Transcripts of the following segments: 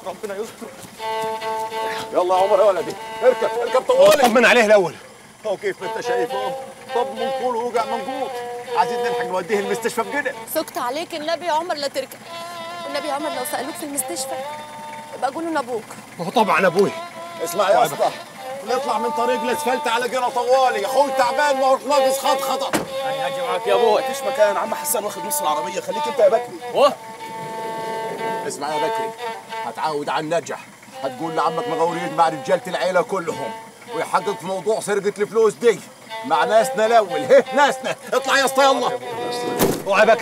ربنا يستر يلا يا عمر يا ولدي اركب اركب طوالي طمن عليه الاول هو كيف ما انت شايف اهو طب من كل وجع منقوط عايزين نلحق نوديه المستشفى بجد سكت عليك النبي يا عمر لا تركب النبي يا عمر لو سألوك في المستشفى يبقى قولوا لابوك هو طبعا ابوي اسمع يا اسطى نطلع من طريق الاسفلت على جنة طوالي اخوي تعبان ما هو ناقص خط خطر انا هاجي معاك يا ابو مفيش مكان عم حسان واخد نص العربيه خليك انت يا بكري واه اسمع يا بكري هتعود على النجح هتقول لعمك مغاورين مع رجالة العيلة كلهم ويحقق في موضوع سرقة الفلوس دي مع ناسنا الأول هه ناسنا اطلع يا اسطى يلا اوعى بكري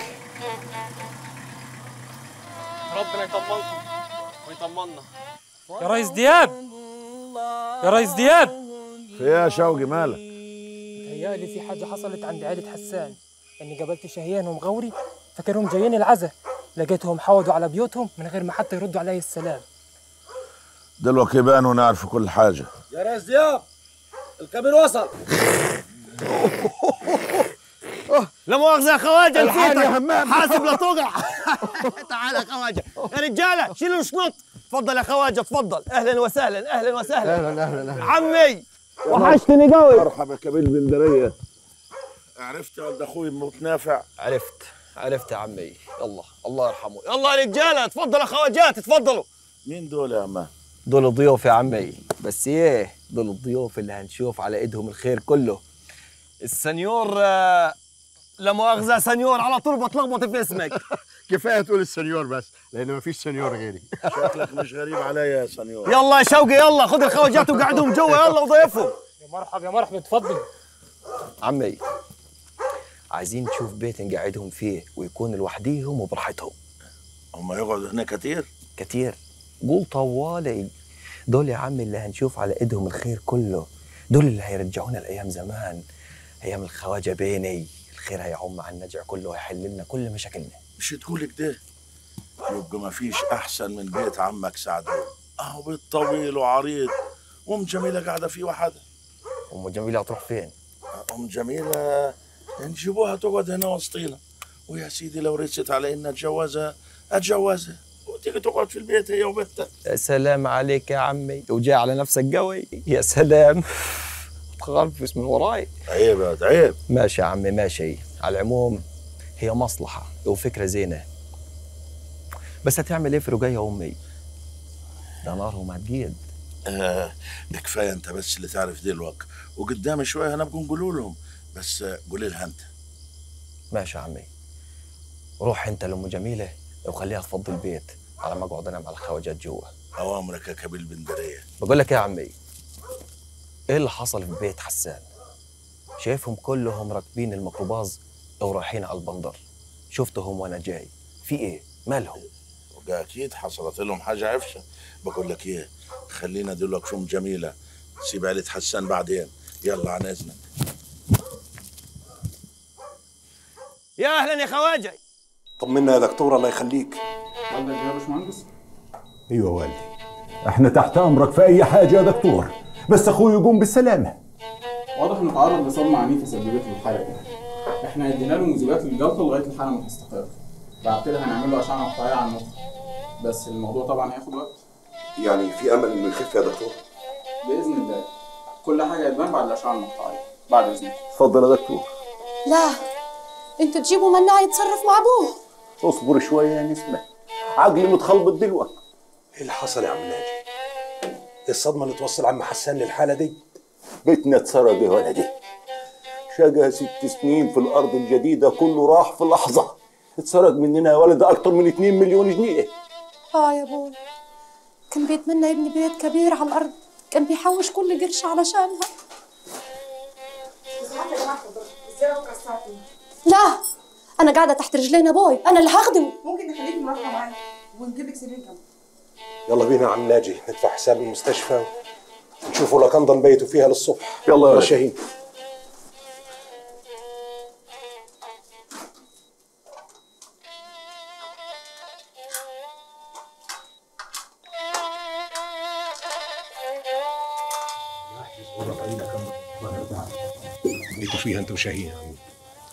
ربنا يطمنكم ويطمنا يا ريس دياب يا ريس دياب في ايه يا شوقي مالك تهيألي في حاجة حصلت عند عيلة حسان إني قابلت شهيان ومغوري فكرهم جايين العزا لقيتهم حودوا على بيوتهم من غير ما حتى يردوا علي السلام دلوقتي بانوا نعرف كل حاجه يا ريس دياب الكبير وصل لا مؤاخذة يا خواجة الحال يا نسيتك همام. حاسب لا توقع تعال يا خواجة يا رجالة شيلوا الشنط تفضل يا خواجة تفضل أهلا وسهلا أهلا وسهلا اهلا اهلا اهلا عمي وحشتني قوي مرحبا كبير بندريه عرفت يا ولد اخوي موت نافع عرفت عرفت يا عمي يلا الله يرحمه يلا يا رجالة تفضلوا يا خواجات تفضلوا مين دول يا عم دول ضيوف يا عمي بس ايه دول الضيوف اللي هنشوف على ايدهم الخير كله السنيور آه، لا مؤاخذة سنيور على طول بتلخبط في اسمك كفايه تقول السنيور بس لان مفيش سنيور غيري شكلك مش غريب عليا يا سنيور يلا يا شوقي يلا خد الخواجات وقعدهم جوا يلا وضيفهم يا مرحبا يا مرحبا تفضل عمي عايزين نشوف بيت نقعدهم فيه ويكون لوحديهم وبراحتهم هم يقعدوا هنا كتير كتير قول طوالي دول يا عمي اللي هنشوف على ايدهم الخير كله دول اللي هيرجعونا لايام زمان ايام الخواجه بيني الخير هيعم على النجع كله ويحل لنا كل مشاكلنا مش تقول كده يبقى مفيش احسن من بيت عمك سعدون اهو بيت طويل وعريض ام جميله قاعده فيه وحدها ام جميله هتروح فين ام جميله نجيبوها تقعد هنا وسطينا ويا سيدي لو رست علي ان اتجوزها اتجوزها وتيجي تقعد في البيت هي وبنتها يا سلام عليك يا عمي وجاي على نفسك قوي يا سلام تغلفس من وراي عيب يا ولد، عيب ماشي يا عمي ماشي على العموم هي مصلحة وفكرة زينة بس هتعمل ايه في رقية أمي؟ ده نارهم هتجيد آه ده كفايه انت بس اللي تعرف دلوقتي وقدام شويه هنبقى نقول لهم بس آه، قولي لها انت ماشي يا عمي روح انت لأم جميلة وخليها تفضي البيت على ما اقعد انام على الخواجات جوا اوامرك يا كبير بندريه بقول لك ايه يا عمي ايه اللي حصل في بيت حسان شايفهم كلهم راكبين الميكروباص او رايحين على البندر شفتهم وانا جاي في ايه مالهم وده اكيد حصلت لهم حاجه عفشه بقول لك ايه خلينا دلوقتي في ام جميله سيب عيله حسان بعدين يلا عن اذنك يا اهلا يا خواجه طمنا يا دكتور الله يخليك والدك يا باشمهندس ايوه والدي احنا تحت امرك في اي حاجه يا دكتور بس اخوي يقوم بالسلامه واضح انه تعرض لصدمه عنيفه سببت له الحاله دي احنا ادينا له مذيبات للجلطه لغايه الحاله ما تستقر بعد كده هنعمل له اشعه مقطعيه على المخ بس الموضوع طبعا هياخد وقت يعني في امل انه يخف يا دكتور باذن الله كل حاجه هتبان بعد الاشعه المقطعيه بعد اذنك اتفضل يا دكتور لا انتوا تجيبوا مناع يتصرف مع ابوه اصبر شويه يا نسمه عقلي متخلبط دلوقتي ايه اللي حصل يا عم ناجي؟ ايه الصدمه اللي توصل عم حسان للحاله دي؟ بيتنا اتسرق يا ولدي شقى ست سنين في الارض الجديده كله راح في لحظه اتسرق مننا يا ولد اكتر من 2 مليون جنيه اه يا ابوي كان بيتمنى يبني بيت كبير على الارض كان بيحوش كل قرش علشانها لا انا قاعده تحت رجلين ابوي انا اللي هخدمه ممكن نخليك مرافقه معانا ونجيب لك سرير كمان يلا بينا يا عم ناجي ندفع حساب المستشفى نشوفوا لكنضه نبيتوا فيها للصبح يلا يا ولد. شاهين بيتوا فيها انت وشاهين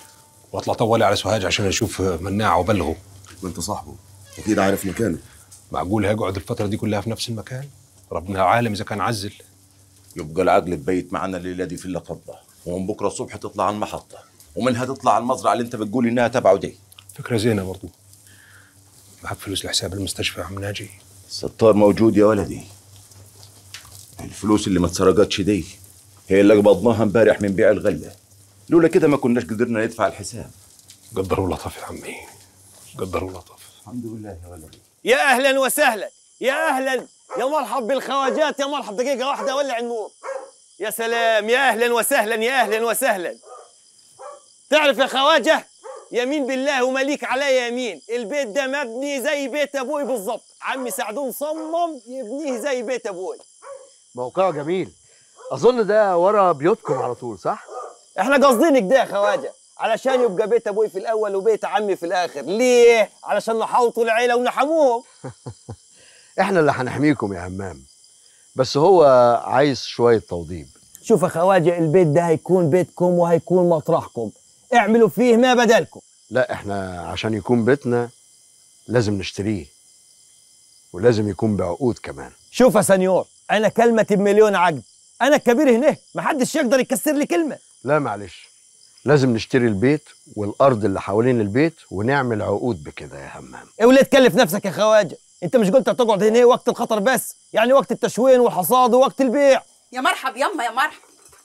واطلع طوالي على سوهاج عشان اشوف مناع وبلغه ما انت صاحبه اكيد عارف مكانه معقول هيقعد الفتره دي كلها في نفس المكان ربنا عالم اذا كان عزل يبقى العقل تبيت معنا الليله دي في اللقبه ومن بكره الصبح تطلع على المحطه ومنها تطلع على المزرعه اللي انت بتقول انها تبعه دي فكره زينه برضو معك فلوس لحساب المستشفى يا عم ناجي الستار موجود يا ولدي الفلوس اللي ما اتسرقتش دي هي اللي قبضناها امبارح من بيع الغله لولا كده ما كناش قدرنا ندفع الحساب قدر ولطف يا عمي قدر ولطف الحمد لله يا ولدي يا اهلا وسهلا يا اهلا يا مرحب بالخواجات يا مرحب دقيقه واحده ولع النور يا سلام يا اهلا وسهلا يا اهلا وسهلا تعرف يا خواجه يمين بالله ومليك عليا يمين البيت ده مبني زي بيت ابوي بالظبط عمي سعدون صمم يبنيه زي بيت ابوي موقعه جميل اظن ده ورا بيوتكم على طول صح احنا قاصدين كده يا خواجه علشان يبقى بيت ابوي في الاول وبيت عمي في الاخر ليه علشان نحوطوا العيله ونحموهم احنا اللي هنحميكم يا همام بس هو عايز شويه توضيب شوف يا خواجه البيت ده هيكون بيتكم وهيكون مطرحكم اعملوا فيه ما بدلكم لا احنا عشان يكون بيتنا لازم نشتريه ولازم يكون بعقود كمان شوف يا سنيور انا كلمتي بمليون عقد انا الكبير هنا محدش يقدر يكسر لي كلمه لا معلش لازم نشتري البيت والارض اللي حوالين البيت ونعمل عقود بكده يا همام ايه وليه تكلف نفسك يا خواجه انت مش قلت هتقعد هنا وقت الخطر بس يعني وقت التشوين والحصاد ووقت البيع يا مرحب يما يا مرحب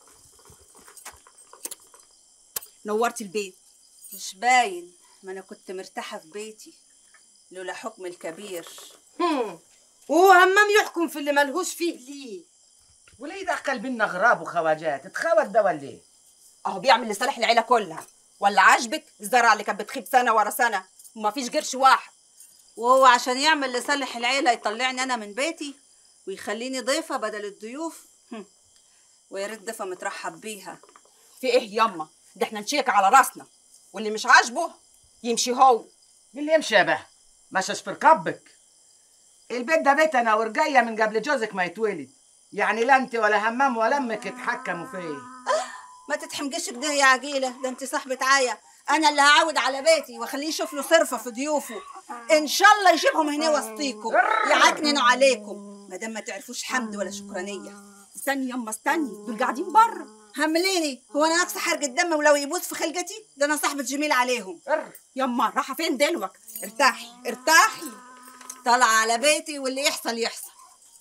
نورتي البيت مش باين ما انا كنت مرتاحه في بيتي لولا حكم الكبير هم. وهو همام يحكم في اللي ملهوش فيه ليه وليه يدخل بينا غراب وخواجات اتخوت ده ولا ايه اهو بيعمل لصالح العيله كلها ولا عاجبك الزرع اللي كانت بتخيب سنه ورا سنه وما فيش قرش واحد وهو عشان يعمل لصالح العيله يطلعني انا من بيتي ويخليني ضيفه بدل الضيوف هم. ويا ريت ضيفه مترحب بيها في ايه يما ده احنا نشيك على راسنا واللي مش عاجبه يمشي هو اللي يمشي يا باه مشاش في ركبك البيت ده بيتنا ورجايه من قبل جوزك ما يتولد يعني لا انت ولا همام ولا امك اتحكموا فيه ما تتحمجيش كده يا عجيله ده انت صاحبه عيا انا اللي هعود على بيتي واخليه يشوف له صرفه في ضيوفه ان شاء الله يجيبهم هنا وسطيكم يعكننوا عليكم ما دام ما تعرفوش حمد ولا شكرانيه استني يما استني دول قاعدين بره همليني هو انا ناقصه حرق الدم ولو يبوس في خلقتي ده انا صاحبه جميل عليهم يما رايحه فين دلوك ارتاحي ارتاحي طالعه على بيتي واللي يحصل يحصل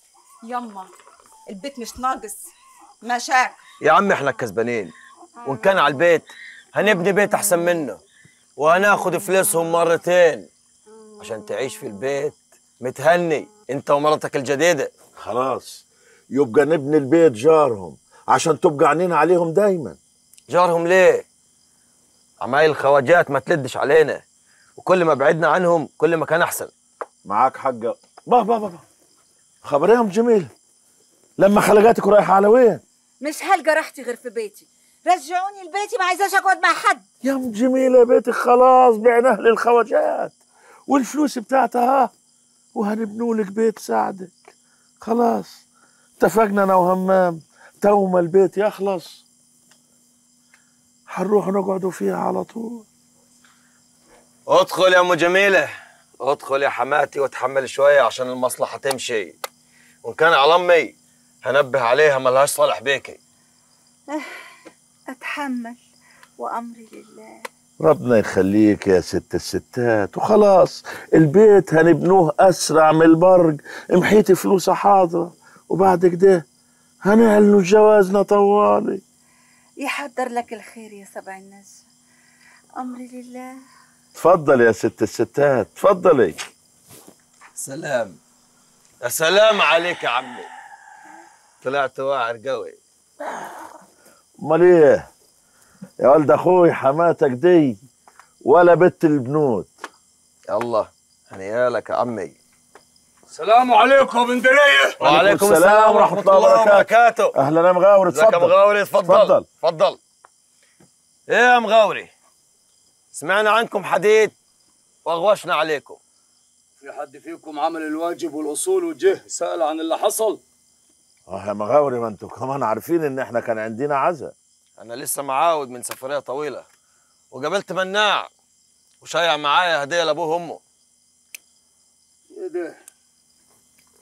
يما البيت مش ناقص مشاكل يا عم احنا الكسبانين وان كان على البيت هنبني بيت احسن منه وهناخد فلوسهم مرتين عشان تعيش في البيت متهني انت ومرتك الجديده خلاص يبقى نبني البيت جارهم عشان تبقى عينينا عليهم دايما جارهم ليه عمايل الخواجات ما تلدش علينا وكل ما بعدنا عنهم كل ما كان احسن معاك حق بابا بابا خبريهم جميل لما خلقاتك رايحه على وين مش هلقى راحتي غير في بيتي رجعوني لبيتي ما عايزاش اقعد مع حد يا ام جميله بيتك خلاص بعناه للخواجات والفلوس بتاعتها ها وهنبنوا لك بيت ساعدك خلاص اتفقنا انا وهمام تو ما البيت يخلص هنروح نقعدوا فيها على طول ادخل يا ام جميله ادخل يا حماتي وتحمل شويه عشان المصلحه تمشي وان كان على امي هنبه عليها ملهاش صالح بيكي اتحمل وامري لله ربنا يخليك يا ست الستات وخلاص البيت هنبنوه اسرع من البرق محيتي فلوسها حاضره وبعد كده هنعلنوا جوازنا طوالي يحضر لك الخير يا سبع الناس امري لله تفضل يا ست الستات تفضلي سلام يا سلام عليك يا عمي طلعت واعر قوي امال ايه يا ولد اخوي حماتك دي ولا بنت البنوت يلا هنيالك يا عمي السلام عليكم من دريه وعليكم السلام ورحمه الله وبركاته اهلا يا مغاوري ازيك يا اتفضل مغاوري اتفضل اتفضل اتفضل ايه يا مغاوري سمعنا عنكم حديث واغوشنا عليكم في حد فيكم عمل الواجب والاصول وجه سال عن اللي حصل اه يا مغاوري ما انتوا كمان عارفين ان احنا كان عندنا عزا انا لسه معاود من سفريه طويله وقابلت مناع وشايع معايا هديه لابوه وامه ايه ده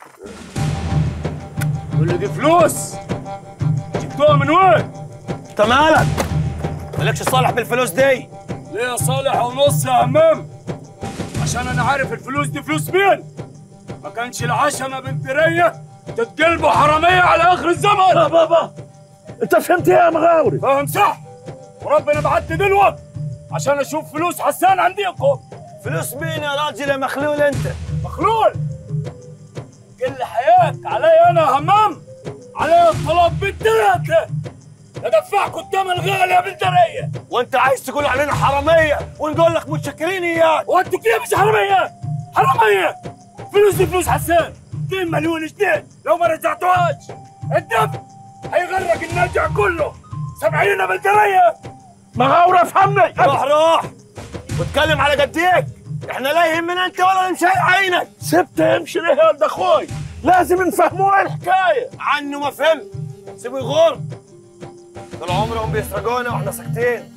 كل دي فلوس جبتوها من وين؟ انت مالك؟ مالكش صالح بالفلوس دي ليه صالح ونص يا همام عشان انا عارف الفلوس دي فلوس مين ما كانش العشمة بنت رية تتقلبوا حرامية على اخر الزمن لا بابا انت فهمت ايه يا مغاوري فاهم صح وربنا بعتني دلوقتي عشان اشوف فلوس حسان عندكم فلوس مين يا راجل يا مخلول انت مخلول قل حياك علي انا يا همام علي الطلب بالثلاثة ادفعكم الثمن غالي يا بنت رية وانت عايز تقول علينا حراميه ونقول لك متشكرين اياك وانتوا كده مش حرامية حرامية فلوس دي فلوس حسان 2 مليون جنيه لو ما رجعتوهاش الدفع هيغرق النرجع كله سامعين يا بنت رية مغاورة افهمني روح روح واتكلم على قديك احنا لا يهمنا انت ولا نمشي عينك سبت امشي ليه يا ولد اخوي لازم نفهموه ايه الحكايه عنه ما فهمت سيبه يغور طول عمرهم بيسرقونا واحنا ساكتين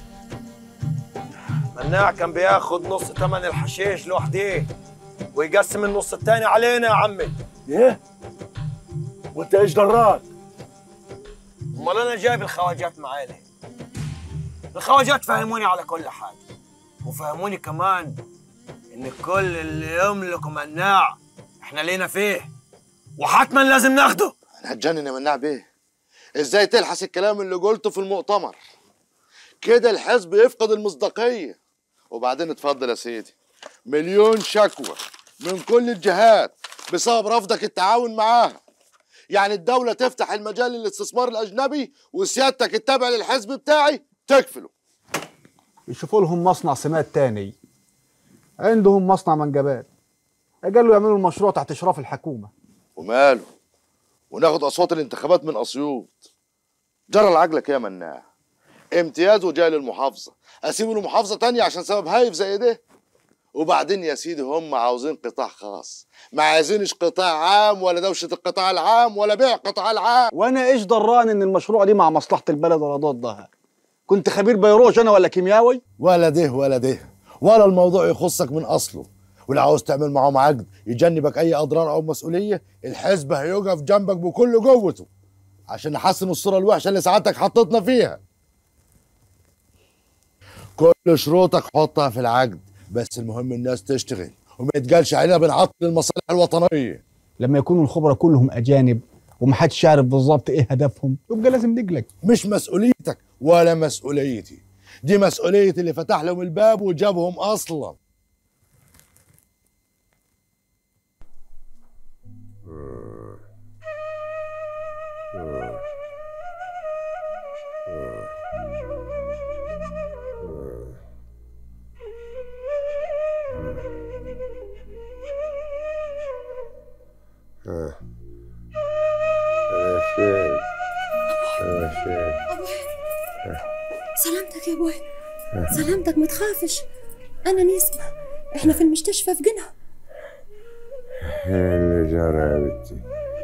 مناع كان بياخد نص ثمن الحشيش لوحده ويقسم النص التاني علينا يا عمي ايه وانت ايش دراك امال انا جايب الخواجات معايا ليه؟ الخواجات فهموني على كل حاجه وفهموني كمان ان كل اللي يملك مناع احنا لينا فيه وحتما لازم ناخده انا هتجنن يا مناع بيه ازاي تلحس الكلام اللي قلته في المؤتمر كده الحزب يفقد المصداقيه وبعدين اتفضل يا سيدي مليون شكوى من كل الجهات بسبب رفضك التعاون معاها يعني الدولة تفتح المجال للاستثمار الأجنبي وسيادتك التابع للحزب بتاعي تكفله يشوفوا لهم مصنع سمات تاني عندهم مصنع منجبات قالوا يعملوا المشروع تحت اشراف الحكومه وماله وناخد أصوات الانتخابات من أسيوط جرى لعجلك يا مناع امتياز وجاي للمحافظة أسيبه لمحافظة تانية عشان سبب هايف زي ده وبعدين يا سيدي هم عاوزين قطاع خاص ما عايزينش قطاع عام ولا دوشة القطاع العام ولا بيع قطاع العام وانا ايش ضراني ان المشروع دي مع مصلحه البلد ولا ضدها كنت خبير بيروج انا ولا كيمياوي ولا ده ولا ده ولا الموضوع يخصك من أصله ولو عاوز تعمل معاهم عقد يجنبك أي أضرار أو مسؤولية الحزب هيقف جنبك بكل قوته عشان نحسن الصورة الوحشة اللي سعادتك حطيتنا فيها كل شروطك حطها في العقد بس المهم الناس تشتغل وما يتقالش علينا بنعطل المصالح الوطنية لما يكونوا الخبراء كلهم اجانب ومحدش يعرف بالظبط ايه هدفهم يبقى لازم نقلق مش مسؤوليتك ولا مسؤوليتي دي مسؤولية اللي فتح لهم الباب وجابهم أصلا سلامتك يا ابوي سلامتك ما تخافش انا نسمة احنا في المستشفى في جنة اللي جرى يا بنتي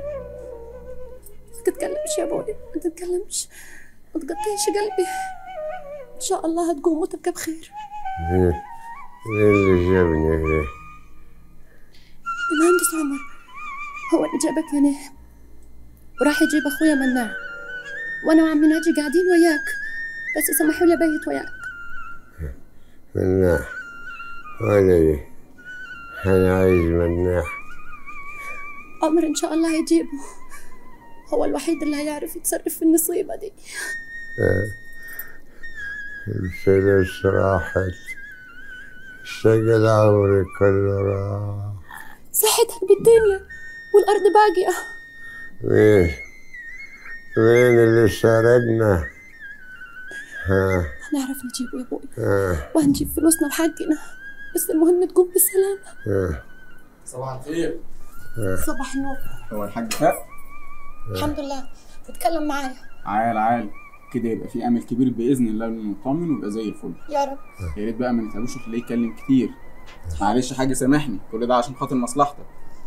ما تتكلمش يا ابوي ما تتكلمش ما تقطعش قلبي ان شاء الله هتقوم وتبقى بخير ايه إيه اللي جابني هنا المهندس عمر هو اللي جابك يا ناهب وراح يجيب اخويا مناع وانا وعمي ناجي قاعدين وياك بس يسمحوا لي ابيت وياك مناح ولدي أنا عايز مناح عمر ان شاء الله هيجيبه هو الوحيد اللي هيعرف يتصرف في النصيبة دي آه. الفلوس راحت اشتغل عمري كله راح صحتك بالدنيا والأرض باقية مين مين اللي سرقنا ها هنعرف نجيبه يا ابوي ها وهنجيب فلوسنا وحقنا بس المهم تقوم بالسلامة ها صباح الخير ها صباح النور هو الحاج فاق الحمد لله اتكلم معايا عال عال كده يبقى في امل كبير باذن الله انه نطمن ويبقى زي الفل يا رب يا ريت بقى ما نتعبوش وخليه يتكلم كتير معلش يا حاج سامحني كل ده عشان خاطر مصلحتك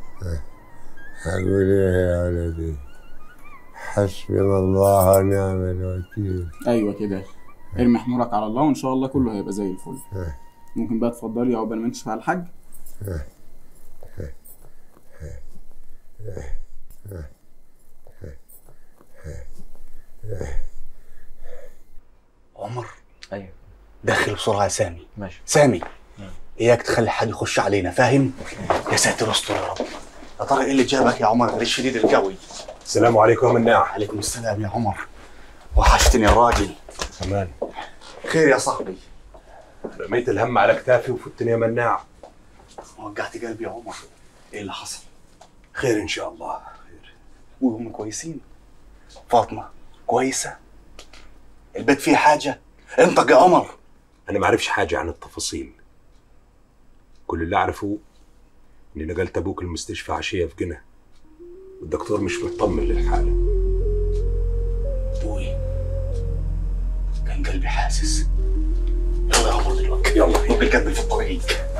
هقول ايه يا ولدي حسبنا الله ونعم الوكيل ايوه كده ارمي حمولك على الله وان شاء الله كله هيبقى زي الفل ها. ممكن بقى تفضلي عقبال ما نكشف على الحاج عمر ايوه داخل بسرعه يا سامي ماشي سامي اياك تخلي حد يخش علينا فاهم يا ساتر استر يا رب يا ترى ايه اللي جابك يا عمر غير الشديد القوي السلام عليكم يا مناع عليكم السلام يا عمر وحشتني يا راجل كمان خير يا صاحبي رميت الهم على كتافي وفتني يا مناع وقعت قلبي يا عمر ايه اللي حصل خير ان شاء الله وهم كويسين فاطمه كويسه البيت فيه حاجه انطق يا عمر انا ما اعرفش حاجه عن التفاصيل كل اللي اعرفه اني نقلت ابوك المستشفى عشيه في جنة والدكتور مش مطمن للحاله ابوي كان قلبي حاسس يلا يا عمر دلوقتي يلا ممكن نكمل في الطريق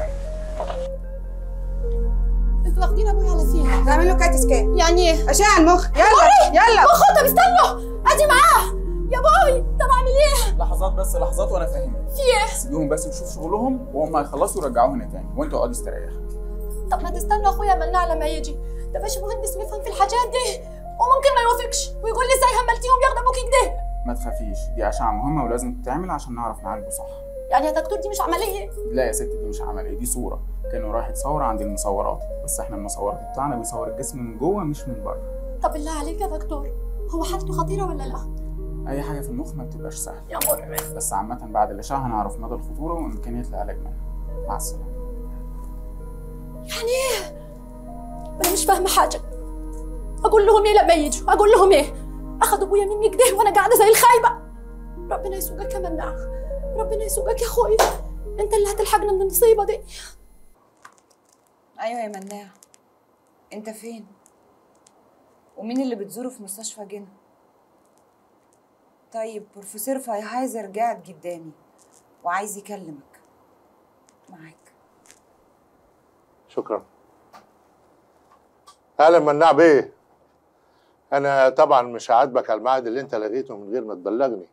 انتوا واخدين ابوي على فين؟ نعمل له كات سكان يعني ايه؟ اشعه المخ يلا وري! يلا مخه طب استنوا ادي معاه يا بوي طب اعمل ايه؟ لحظات بس لحظات وانا فاهمك في ايه؟ سيبيهم بس يشوفوا شغلهم وهم هيخلصوا يرجعوه هنا تاني وانتوا اقعدوا استريحوا طب ما تستنوا اخويا مناع لما يجي ده باش مهندس ويفهم في الحاجات دي وممكن ما يوافقش ويقول لي ازاي هملتيهم ياخدوا ابوكي كده ما تخافيش دي اشعه مهمه ولازم تتعمل عشان نعرف نعالجه صح يعني يا دكتور دي مش عمليه لا يا ستي دي مش عمليه دي صوره كانه رايح يتصور عند المصورات بس احنا المصورات بتاعنا بيصور الجسم من جوه مش من بره طب بالله عليك يا دكتور هو حالته خطيره ولا لا؟ اي حاجه في المخ ما بتبقاش سهله يا مرعب بس عامه بعد الاشعه هنعرف مدى الخطوره وامكانيه العلاج منها مع السلامه يعني ايه؟ انا مش فاهمه حاجه اقول لهم ايه لما يجوا اقول لهم ايه اخدوا ابويا مني كده وانا قاعده زي الخايبه ربنا يسوقك يا مناع ربنا يسوقك يا اخويا انت اللي هتلحقنا من المصيبه دي ايوه يا مناع انت فين ومين اللي بتزوره في مستشفى جنة طيب بروفيسور فايهايزر قاعد قدامي وعايز يكلمك معاك شكرا اهلا مناع بيه انا طبعا مش هعاتبك على الميعاد اللي انت لغيته من غير ما تبلغني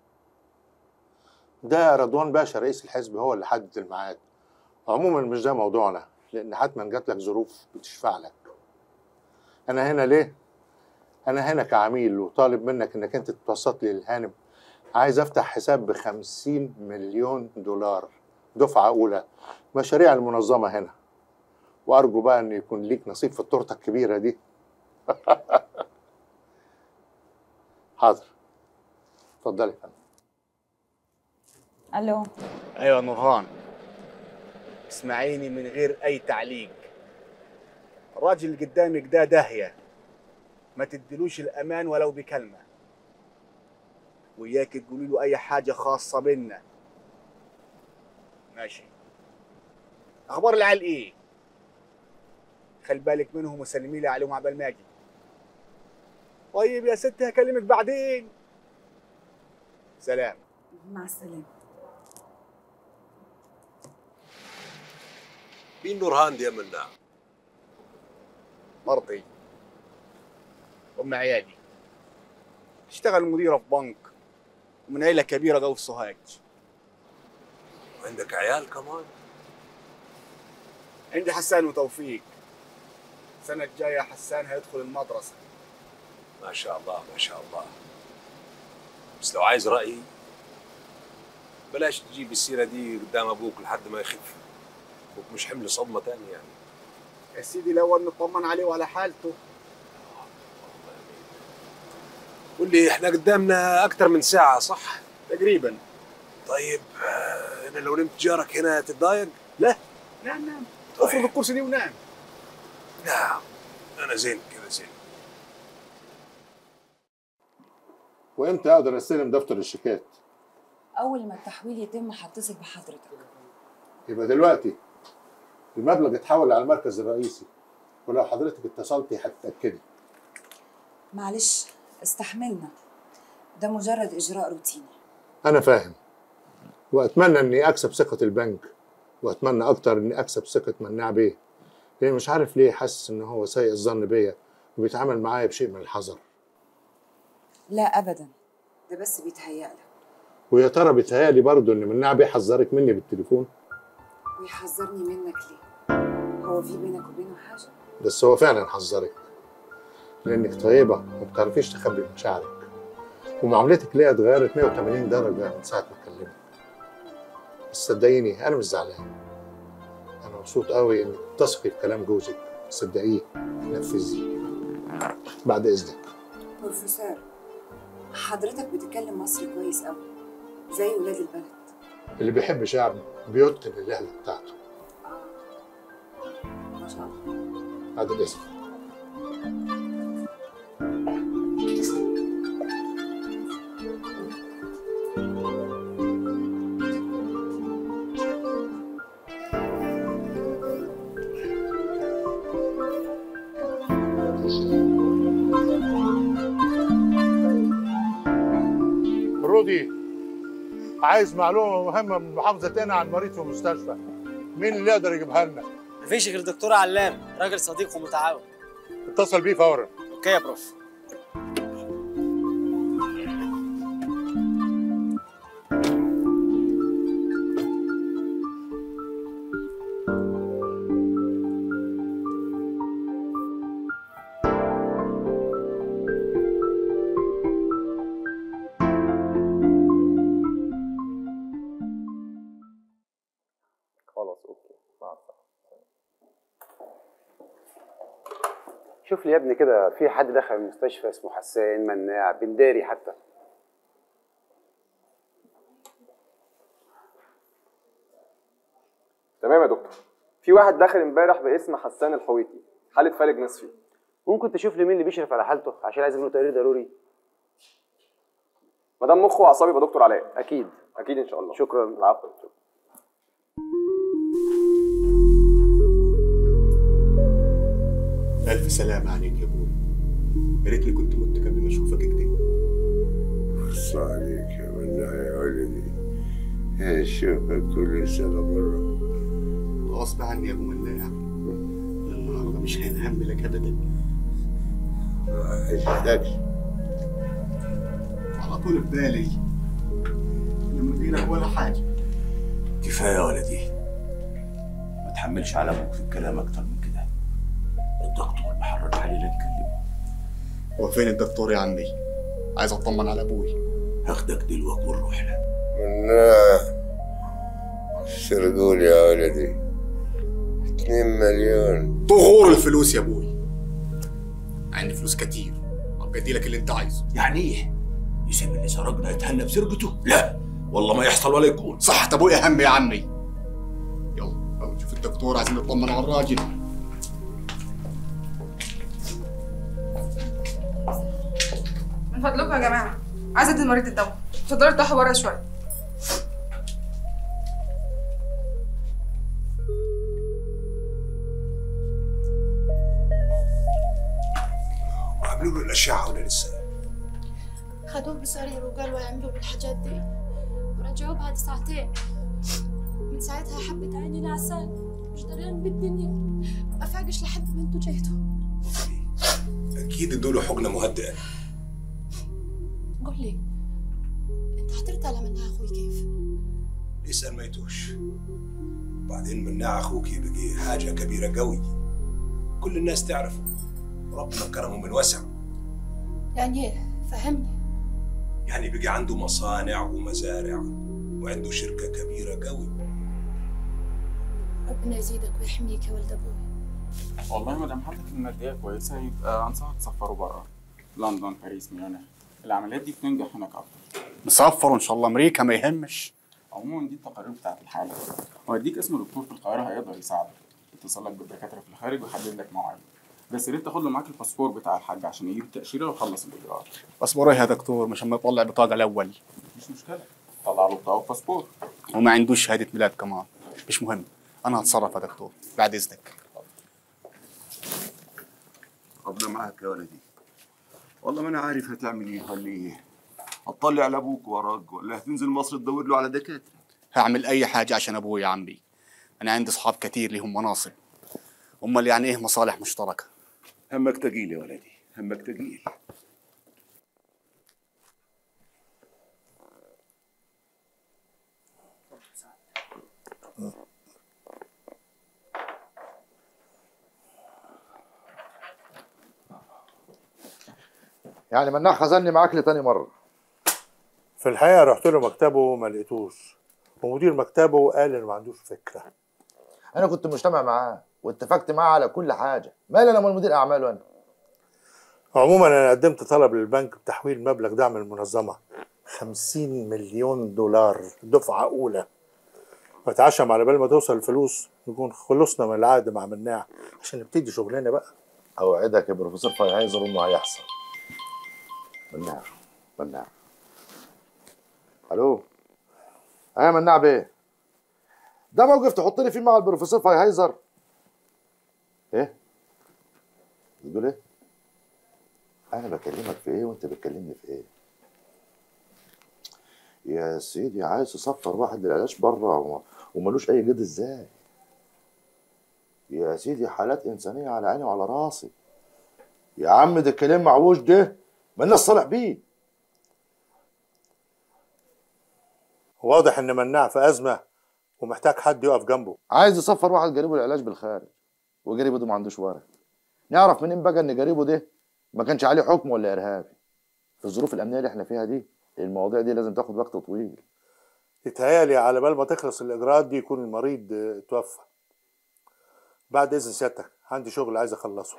ده رضوان باشا رئيس الحزب هو اللي حدد الميعاد عموما مش ده موضوعنا لان حتما جات لك ظروف بتشفع لك انا هنا ليه انا هنا كعميل وطالب منك انك انت تتوسط لي للهانم عايز افتح حساب بخمسين مليون دولار دفعة أولى مشاريع المنظمة هنا وأرجو بقى إن يكون ليك نصيب في التورتة الكبيرة دي حاضر اتفضلي يا فندم الو ايوه نورهان اسمعيني من غير اي تعليق الراجل اللي قدامك ده داهيه ما تدلوش الامان ولو بكلمه وياك تقولي له اي حاجه خاصه بينا ماشي اخبار العيال ايه خلي بالك منهم وسلمي لي عليهم عبال ما اجي طيب يا ستي هكلمك بعدين سلام مع السلامه مين نورهان دي يا مناع مرتي ام عيالي تشتغل مديره في بنك ومن عيله كبيره جو في سوهاج عندك عيال كمان عندي حسان وتوفيق السنه الجايه حسان هيدخل المدرسه ما شاء الله ما شاء الله بس لو عايز رأيي بلاش تجيب السيرة دي قدام أبوك لحد ما يخف أبوك مش حمل صدمة تانية يعني يا سيدي الاول نطمن عليه وعلى حالته قول لي احنا قدامنا أكتر من ساعة صح؟ تقريبا طيب آه، أنا لو نمت جارك هنا تتضايق؟ لا نعم نعم افرض الكرسي دي ونام نعم أنا زين كذا زين وامتى اقدر استلم دفتر الشيكات اول ما التحويل يتم هتصل بحضرتك يبقى دلوقتي المبلغ اتحول على المركز الرئيسي ولو حضرتك اتصلتي هتتاكدي معلش استحملنا ده مجرد اجراء روتيني انا فاهم واتمنى اني اكسب ثقه البنك واتمنى اكتر اني اكسب ثقه مناع بيه لان مش عارف ليه حاسس ان هو سيء الظن بيا وبيتعامل معايا بشيء من الحذر لا ابدا ده بس بيتهيألك ويا ترى بيتهيألي برضه ان مناع بيه حذرك مني بالتليفون ويحذرني منك ليه هو في بينك وبينه حاجه بس هو فعلا حذرك لانك طيبه وما بتعرفيش تخبي مشاعرك ومعاملتك ليا اتغيرت 180 درجه من ساعه ما اتكلمت بس صدقيني انا مش زعلان انا مبسوط قوي انك تثقي في كلام جوزك صدقيه نفذيه بعد اذنك بروفيسور حضرتك بتتكلم مصري كويس قوي زي ولاد البلد اللي بيحب شعبه بيتقن اللهجه بتاعته ما شاء الله بعد الاذن رودي عايز معلومه مهمه من محافظه تاني عن مريض في المستشفى مين اللي يقدر يجيبها لنا مفيش غير دكتور علام راجل صديق ومتعاون اتصل بيه فورا اوكي يا بروف خلاص اوكي مع السلامه شوف لي يا ابني كده في حد دخل المستشفى اسمه حسان مناع بنداري حتى تمام يا دكتور في واحد داخل امبارح باسم حسان الحويتي حالة فالج نصفي ممكن تشوف لي مين اللي بيشرف على حالته عشان عايز منه تقرير ضروري مدام مخه واعصابي يبقى دكتور علاء اكيد اكيد ان شاء الله شكرا العفو ألف سلامة عليك يا ابوي يا ريتني كنت مت قبل ما أشوفك كده بص عليك يا مناع يا ولدي اشوفك كل سنة مرة غصب عني يا أبو مناع النهاردة مش هينهم لك أبدا ما عشتكش على طول في بالي لما فينا ولا حاجة كفايه يا ولدي ما تحملش على ابوك في الكلام اكتر من كده الدكتور محرج علينا نكلمه هو فين الدكتور يا عمي؟ عايز أطمن على أبوي هاخدك دلوقتي ونروح له مناع سرقوا لي يا ولدي اتنين مليون طغور الفلوس يا أبوي عندي فلوس كتير أبقى أدي لك اللي أنت عايزه يعني ايه؟ يسيب اللي سرقنا يتهنى بسرقته؟ لا والله ما يحصل ولا يكون صح أبوي أهم يا عمي يلا يلا نشوف الدكتور عايزين نطمن على الراجل من فضلكم يا جماعه عايزه ادي المريض الدواء اتفضلوا ارتاحوا بره شويه وعملوا له الاشعه ولا لسه؟ خدوه بسرير وقالوا يعملوا بالحاجات دي ورجعوه بعد ساعتين من ساعتها حبت عيني نعسان مش دريان بالدنيا ما فاقش لحد ما انتوا جيتوا اكيد ادوا له حقنه مهدئه قول لي انت حضرت على منها اخوي كيف اسال ما يتوش وبعدين مناع اخوك بقي حاجه كبيره قوي كل الناس تعرفه ربنا كرمه من وسع يعني ايه فهمني يعني بقي عنده مصانع ومزارع وعنده شركه كبيره قوي ربنا يزيدك ويحميك يا ولد ابوي والله ما دام حالتك المادية كويسة يبقى أنصحك تسافروا بره لندن باريس ميونخ العمليات دي بتنجح هناك أكتر نسافر إن شاء الله أمريكا ما يهمش عموما دي التقارير بتاعت الحالة وهديك اسم دكتور في القاهرة هيقدر يساعدك يتصل لك بالدكاترة في الخارج ويحدد لك موعد بس يا ريت تاخد له معاك الباسبور بتاع الحاج عشان يجيب التأشيرة ويخلص الإجراءات اصبر إيه يا دكتور مش اما يطلع بطاقة الأول مش مشكلة طلع له بطاقة وباسبور وما عندوش شهادة ميلاد كمان مش مهم أنا هتصرف يا دكتور بعد إذنك ربنا معاك يا ولدي والله ما انا عارف هتعمل ايه ولا ايه هتطلع على ابوك وراك ولا هتنزل مصر تدور له على دكاتره هعمل أي حاجة عشان أبوي يا عمي أنا عندي أصحاب كتير ليهم مناصب أمال يعني إيه مصالح مشتركة همك تقيل يا ولدي همك تقيل يعني مناع خزني معاك لتاني مره في الحقيقه رحت له مكتبه ما لقيتوش ومدير مكتبه قال انه ما عندوش فكره انا كنت مجتمع معاه واتفقت معاه على كل حاجه مالي انا من مدير اعماله انا عموما انا قدمت طلب للبنك بتحويل مبلغ دعم المنظمه 50 مليون دولار دفعه اولى واتعشم على بال ما توصل الفلوس نكون خلصنا من العقد مع مناع عشان نبتدي شغلنا بقى اوعدك يا بروفيسور فايهايزر انه هيحصل مناع مناع الو ايه مناع بيه ده موقف تحط لي فيه مع البروفيسور فايهايزر ايه بتقول ايه انا بكلمك في ايه وانت بتكلمني في ايه يا سيدي عايز تسفر واحد للعلاج بره وما- وملوش اي جد ازاي يا سيدي حالات انسانيه على عيني وعلى راسي يا عم ده الكلام معوج ده ما الناس صالح بيه واضح ان مناع في ازمه ومحتاج حد يقف جنبه عايز يسفر واحد قريبه للعلاج بالخارج وقريبه ده ما عندوش ورق نعرف منين بقى ان قريبه ده ما كانش عليه حكم ولا ارهابي في الظروف الامنيه اللي احنا فيها دي المواضيع دي لازم تاخد وقت طويل يتهيألي على بال ما تخلص الاجراءات دي يكون المريض آه، توفى بعد اذن سيادتك عندي شغل عايز اخلصه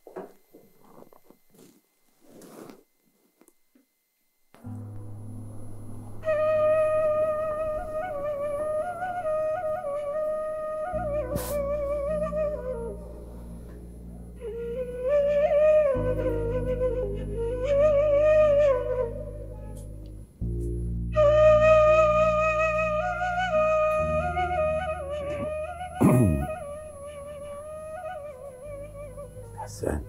حسان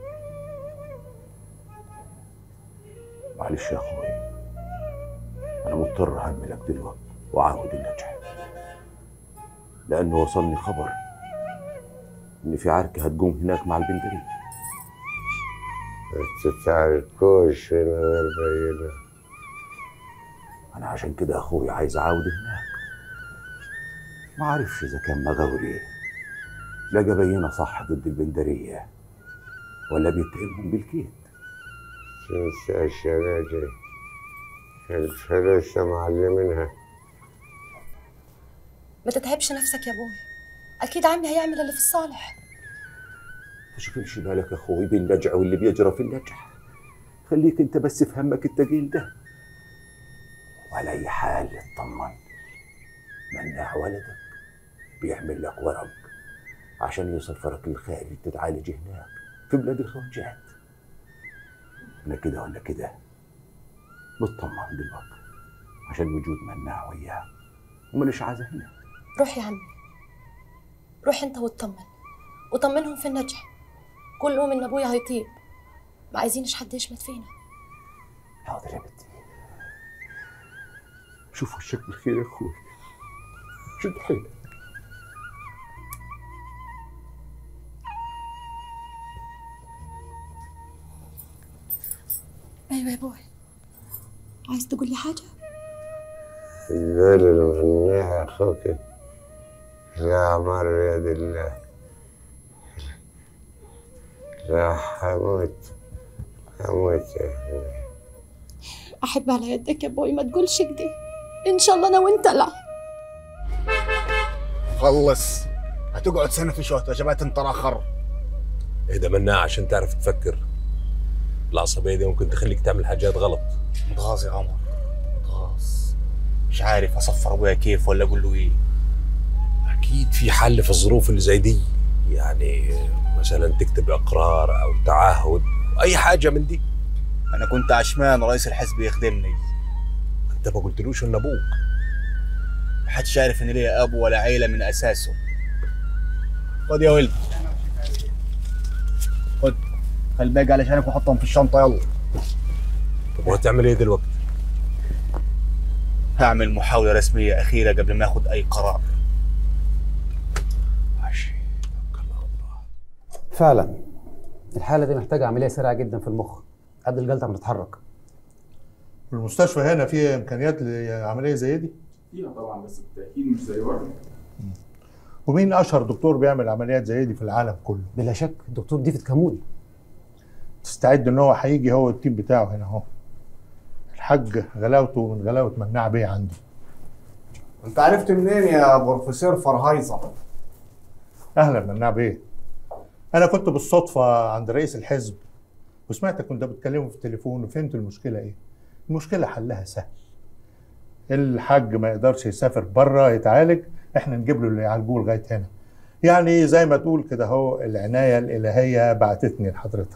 معلش يا اخوي انا مضطر اهملك دلوقتي واعاود النجح لانه وصلني خبر ان في عركه هتقوم هناك مع البندريه تتعاركوش من غير بينة انا عشان كده اخوي عايز اعاود هناك ما عارفش اذا كان مغاوري لقى بينه صح ضد البندريه ولا بيتهمهم بالكيد شمس الشناجي الفلوس معلمينها ما تتعبش نفسك يا ابوي اكيد عمي هيعمل اللي في الصالح تشغلش بالك يا اخوي بالنجع واللي بيجرى في النجع خليك انت بس في همك التقيل ده وعلى اي حال اطمن مناع ولدك بيعمل لك ورق عشان يسفرك للخارج تتعالج هناك في بلاد الخواجات انا كده ولا كده مطمن دلوقتي عشان وجود مناع وياه وماليش عازه هنا روح يا عمي روح انت واطمن وطمنهم في النجح كل يوم ان ابويا هيطيب ما عايزينش حد يشمت فينا حاضر يا بنتي شوف وشك بالخير يا اخوي شد حيلك ايوه يا ابوي عايز تقول لي حاجه قول المناع اخوك لا مر يد الله لا حموت حموت احب على يدك يا ابوي ما تقولش كده ان شاء الله انا وانت لا خلص هتقعد سنه في شوط وجبات انت اخر اهدى مناع عشان تعرف تفكر العصبية دي ممكن تخليك تعمل حاجات غلط متغاظ يا عمر متغاظ مش عارف اصفر ابويا كيف ولا اقول له ايه أكيد في حل في الظروف اللي زي دي يعني مثلا تكتب إقرار أو تعهد أي حاجة من دي انا كنت عشمان رئيس الحزب يخدمني أنت ما قلتلوش إن أبوك محدش عارف ان ليا ابو ولا عيله من اساسه خد يا ولد خد خلي الباقي علشانك وحطهم في الشنطه يلا طب وهتعمل إيه دلوقتي؟ هعمل محاولة رسمية أخيرة قبل ما أخذ أي قرار فعلا الحالة دي محتاجة عملية سريعة جدا في المخ قبل الجلطة ما تتحرك المستشفى هنا فيه امكانيات لعمليه زي دي فيها طبعا بس بالتاكيد مش زي بره ومين اشهر دكتور بيعمل عمليات زي دي في العالم كله بلا شك الدكتور ديفيد كامول تستعد ان هو هيجي هو والتيم بتاعه هنا اهو الحاج غلاوته من غلاوه مناع بيه عندي انت عرفت منين يا بروفيسور فرهايزر اهلا مناع بيه انا كنت بالصدفه عند رئيس الحزب وسمعتك كنت بتكلمه في التليفون وفهمت المشكله ايه المشكله حلها سهل الحاج ما يقدرش يسافر بره يتعالج احنا نجيب له اللي يعالجوه لغايه هنا يعني زي ما تقول كده اهو العنايه الالهيه بعتتني لحضرتك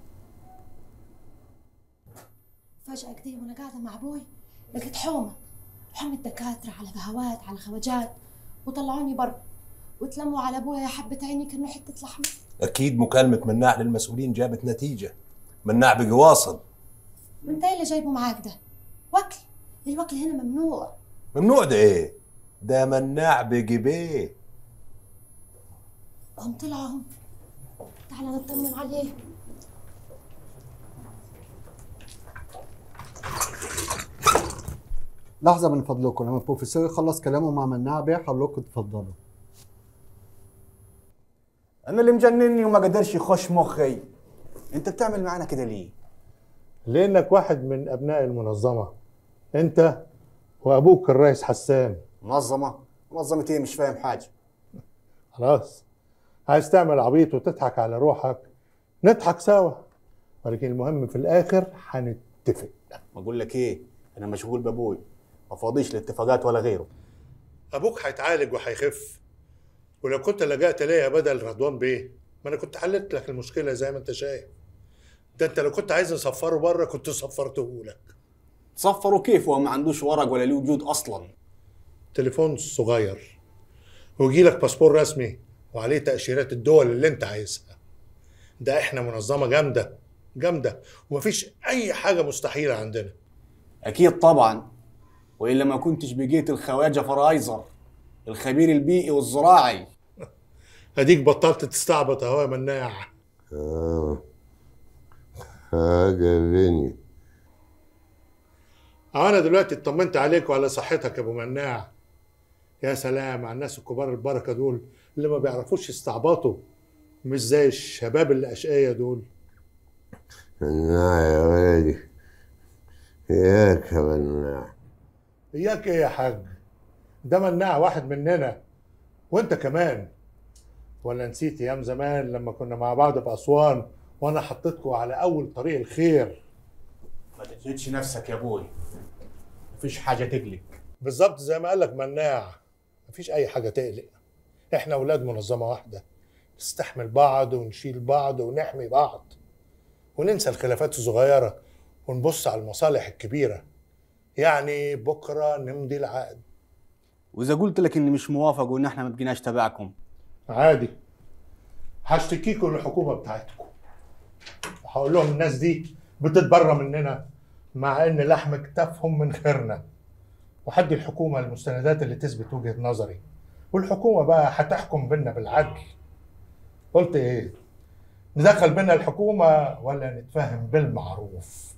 فجأة كده وأنا قاعدة مع أبوي لقيت حومة حومة دكاترة على بهوات على خواجات وطلعوني برا وتلموا على أبويا يا حبة عيني كأنه حتة لحمة اكيد مكالمه مناع للمسؤولين جابت نتيجه مناع بقي واصل وأنت إيه اللي جايبه معاك ده؟ وكل الوكل هنا ممنوع ممنوع ده ايه ده مناع بقي بيه هم طلعوا هم تعال نطمن عليه لحظة من فضلكم لما البروفيسور يخلص كلامه مع مناع بيه حضرتكم تفضلوا انا اللي مجنني وما قدرش يخش مخي انت بتعمل معانا كده ليه لانك واحد من ابناء المنظمه انت وابوك الرئيس حسان منظمه منظمه ايه مش فاهم حاجه خلاص عايز تعمل عبيط وتضحك على روحك نضحك سوا ولكن المهم في الاخر هنتفق بقول لك ايه انا مشغول بابوي ما فاضيش لاتفاقات ولا غيره ابوك هيتعالج وهيخف ولو كنت لجأت ليا بدل رضوان بيه ما انا كنت حلت لك المشكله زي ما انت شايف ده انت لو كنت عايز نصفره بره كنت صفرته لك تصفروا كيف وهو ما عندوش ورق ولا ليه وجود اصلا تليفون صغير ويجي لك باسبور رسمي وعليه تأشيرات الدول اللي انت عايزها ده احنا منظمة جامدة جامدة ومفيش أي حاجة مستحيلة عندنا اكيد طبعا والا ما كنتش بقيت الخواجه فرايزر الخبير البيئي والزراعي اديك بطلت تستعبط اهو يا مناع اه عجبني اه انا دلوقتي اطمنت عليك وعلى صحتك يا ابو مناع يا سلام على الناس الكبار البركه دول اللي ما بيعرفوش يستعبطوا مش زي الشباب اللي اشقية دول مناع يا ولدي ياك يا مناع اياك ايه يا حاج ده مناع واحد مننا وانت كمان ولا نسيت ايام زمان لما كنا مع بعض في اسوان وانا حطيتكم على اول طريق الخير ما تجهدش نفسك يا ابوي مفيش حاجه تقلق بالظبط زي ما قالك مناع مفيش اي حاجه تقلق احنا اولاد منظمه واحده نستحمل بعض ونشيل بعض ونحمي بعض وننسى الخلافات الصغيره ونبص على المصالح الكبيره يعني بكره نمضي العقد واذا قلت لك اني مش موافق وان احنا ما بقيناش تبعكم عادي هشتكيكم للحكومه بتاعتكم وهقول لهم الناس دي بتتبرى مننا مع ان لحم كتافهم من خيرنا وهدي الحكومه المستندات اللي تثبت وجهه نظري والحكومه بقى هتحكم بينا بالعدل قلت ايه ندخل بينا الحكومه ولا نتفاهم بالمعروف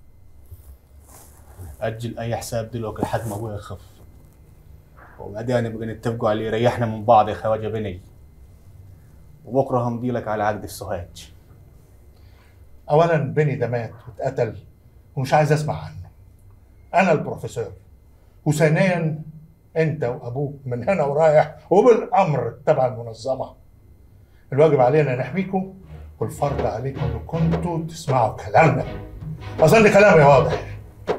اجل اي حساب دلوقتي لحد ما ابوي يخف وبعدين نبقى نتفقوا على اللي يريحنا من بعض يا خواجه بني وبكره همضي لك على عقد السوهاج اولا بني ده مات واتقتل ومش عايز اسمع عنه انا البروفيسور وثانيا انت وابوك من هنا ورايح وبالامر تبع المنظمه الواجب علينا نحميكم والفرض عليكم ان كنتوا تسمعوا كلامنا اظن كلامي واضح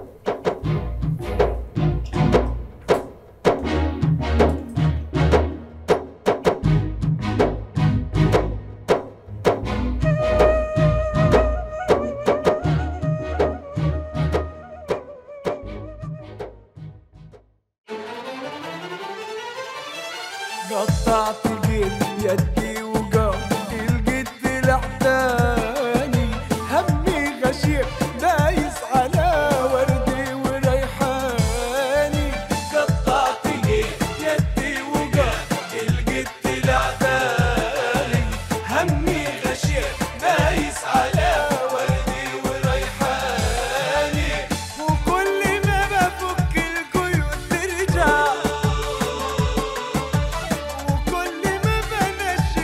قطعت جيت يدي وقف الجد لحداني همي غشيم دايس على وردي وريحاني قطعت جيت يدي وقف الجد لحداني همي غشيم دايس على وردي وريحاني وكل ما بفك القيود ترجع وكل ما بنشف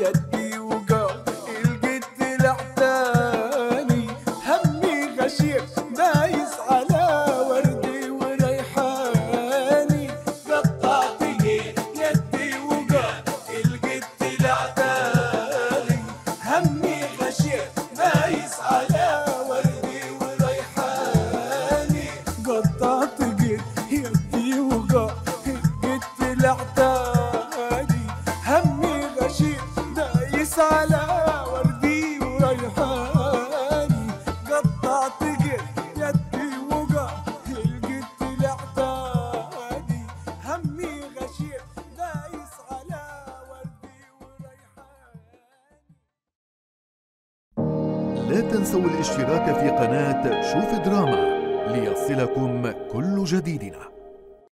يدي وجار الجد لعتاني همي غشير دايس على وردي وريحاني قطعت يدي وجار الجد لعتاني همي غشير دايس على وردي وريحاني قطعت يدي وجار الجد لعتاني همي غشير دايس على وردي وريحاني قطعت يدي وجع الجد لعتاني همي غشير دايس على لا تنسوا الاشتراك في قناة شوف دراما ليصلكم كل جديدنا